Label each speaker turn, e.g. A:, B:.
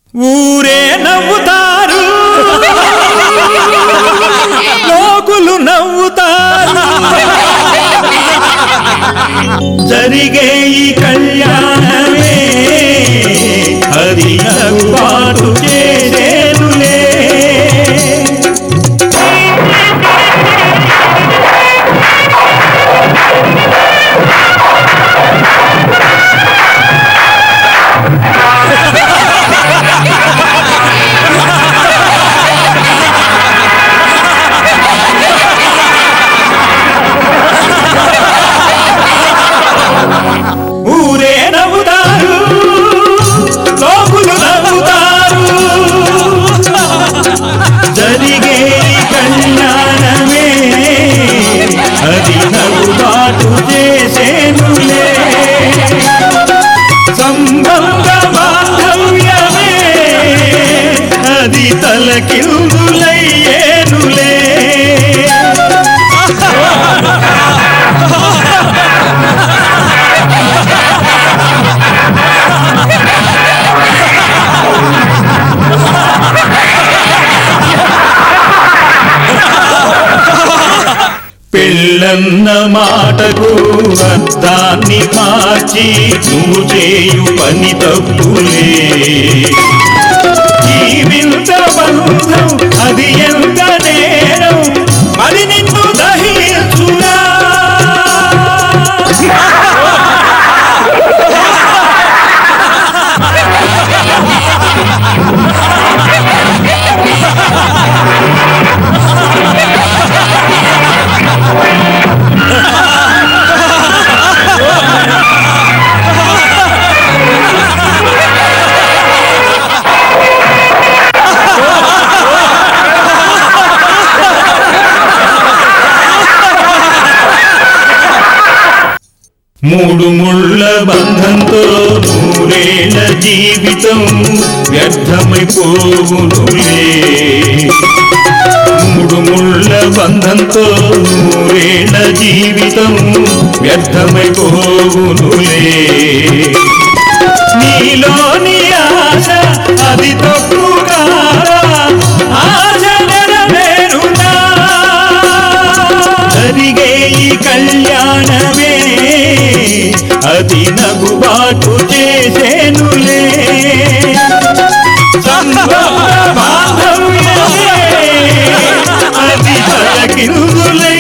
A: ఊరే నవ్వుతారు లోకులు నవ్వుతారు జరిగే ఈ కళ్యాణమే అది నవ్వుబాటు చేసేనులే ఊరే నవ్వుతారు లోకులు నవ్వుతారు జరిగే ఈ కళ్యాణమే అది నవ్వుబాటు చేసేనులే సంబంధ బాంధవ్యమే అది తలకిందులయ్యేనులే పెళ్ళన్న మాటకు అర్థాన్ని మార్చి నువ్వు చేయు పని తప్పులే జీవిత బంధం అది ఎంత నేరం మరి నిన్ను దహించురా మూడు ముళ్ళ బంధంతో నూరేళ్ల జీవితం వ్యర్థమైపోవునులే మూడు ముళ్ళ బంధంతో నూరేళ్ల జీవితం వ్యర్థమైపోవునులే నీలోని ఆశ అది తప్పుగా ఆశ నెరవేరునా జరిగే ఈ కళ్యాణమే అది నగుబాటు చేసేనులే సంభవ బాంధవ్యమే అది తలకిందులై